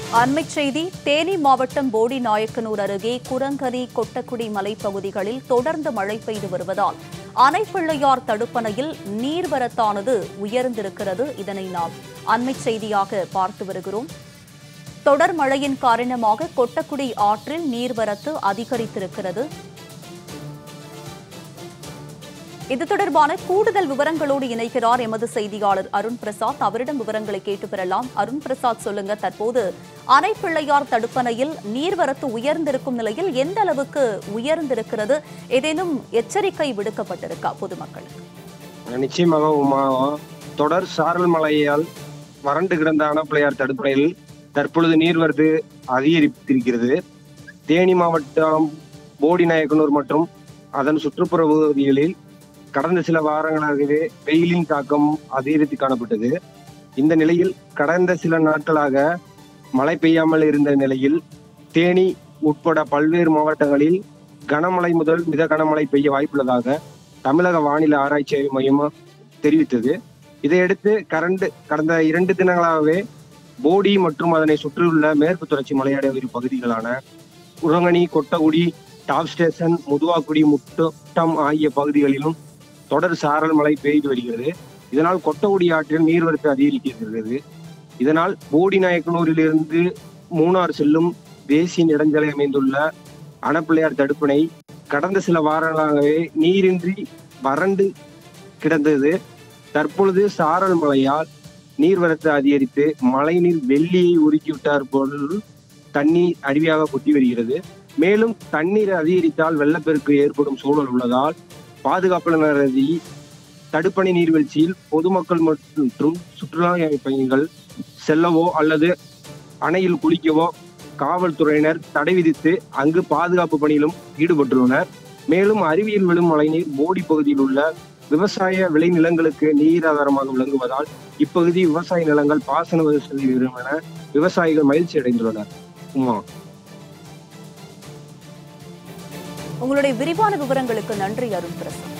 அண்மைச் செய்தி தேனி மாவட்டம் போடி நாயக்கனூர் அருகே குரங்கனி கொட்டக்குடி மலைப்பகுதிகளில் தொடர்ந்து மழை பெய்து வருவதால் அணைப்பிள்ளையார் தடுப்பணையில் நீர்வரத்தானது உயர்ந்திருக்கிறது இதனை நாம் அண்மைச் செய்தியாக பார்த்து வருகிறோம் தொடர் மழையின் காரணமாக கொட்டக்குடி ஆற்றில் நீர்வரத்து அதிகரித்திருக்கிறது இது தொடர்பான கூடுதல் விவரங்களோடு இணைக்கிறார் எமது செய்தியாளர் அருண் பிரசாத் அவரிடம் விவரங்களை கேட்டு பெறலாம் அருண் பிரசாத் சொல்லுங்க தற்போது அணைப்பிள்ளையார் தடுப்பணையில் நீர்வரத்து உயர்ந்திருக்கும் நிலையில் எந்த அளவுக்கு உயர்ந்திருக்கிறது ஏதேனும் எச்சரிக்கை விடுக்கப்பட்டிருக்கா பொதுமக்களுக்கு நிச்சயமாக உமா தொடர் சாரல் மழையால் வறண்டு கிடந்த அணப்பிள்ளையார் தடுப்பணையில் தற்பொழுது நீர்வரத்து அதிகரித்திருக்கிறது தேனி மாவட்டம் போடி நாயக்கனூர் மற்றும் அதன் சுற்றுப்புற பகுதிகளில் கடந்த சில வாரங்களாகவே வெயிலின் தாக்கம் அதிகரித்து காணப்பட்டது இந்த நிலையில் கடந்த சில நாட்களாக மழை பெய்யாமல் இருந்த நிலையில் தேனி உட்பட பல்வேறு மாவட்டங்களில் கனமழை முதல் மித கனமழை பெய்ய வாய்ப்புள்ளதாக தமிழக வானிலை ஆராய்ச்சி ஆய்வு மையம் தெரிவித்தது இதையடுத்து கரண்டு கடந்த இரண்டு தினங்களாகவே போடி மற்றும் அதனை சுற்றியுள்ள மேற்கு தொடர்ச்சி மலையடைவு பகுதிகளான உரங்கனி கொட்டகுடி டாப் ஸ்டேஷன் முதுவாக்குடி முட்டம் ஆகிய பகுதிகளிலும் தொடர் சாரல் மழை பெய்து வருகிறது இதனால் கொட்டகுடி ஆற்றில் நீர்வரத்து அதிகரிக்கிறது இதனால் போடி நாயக்கனூரிலிருந்து மூணார் செல்லும் தேசிய நெடுஞ்சாலை அமைந்துள்ள அணப்பிள்ளையார் தடுப்பணை கடந்த சில வாரங்களாகவே நீரின்றி வறண்டு கிடந்தது தற்பொழுது சாரல் மழையால் நீர்வரத்து அதிகரித்து மழைநீர் வெள்ளியை உருக்கிவிட்டார் போல் தண்ணீர் அருவியாக கொட்டி வருகிறது மேலும் தண்ணீர் அதிகரித்தால் வெள்ளப்பெருக்கு ஏற்படும் சூழல் உள்ளதால் பாதுகாப்பினரதி தடுப்பணை நீர்வீழ்ச்சியில் பொதுமக்கள் மற்றும் சுற்றுலா பயணிகள் செல்லவோ அல்லது அணையில் குளிக்கவோ காவல்துறையினர் தடை விதித்து அங்கு பாதுகாப்பு பணியிலும் ஈடுபட்டுள்ளனர் மேலும் அருவியில் விழும் மழைநீர் போடி பகுதியில் உள்ள விவசாய விளைநிலங்களுக்கு நீர் ஆதாரமாக விளங்குவதால் இப்பகுதி விவசாய நிலங்கள் பாசன வசதி பெறும் என விவசாயிகள் மகிழ்ச்சி அடைந்துள்ளனர் உமா உங்களுடைய விரிவான விவரங்களுக்கு நன்றி அருண் பிரசாத்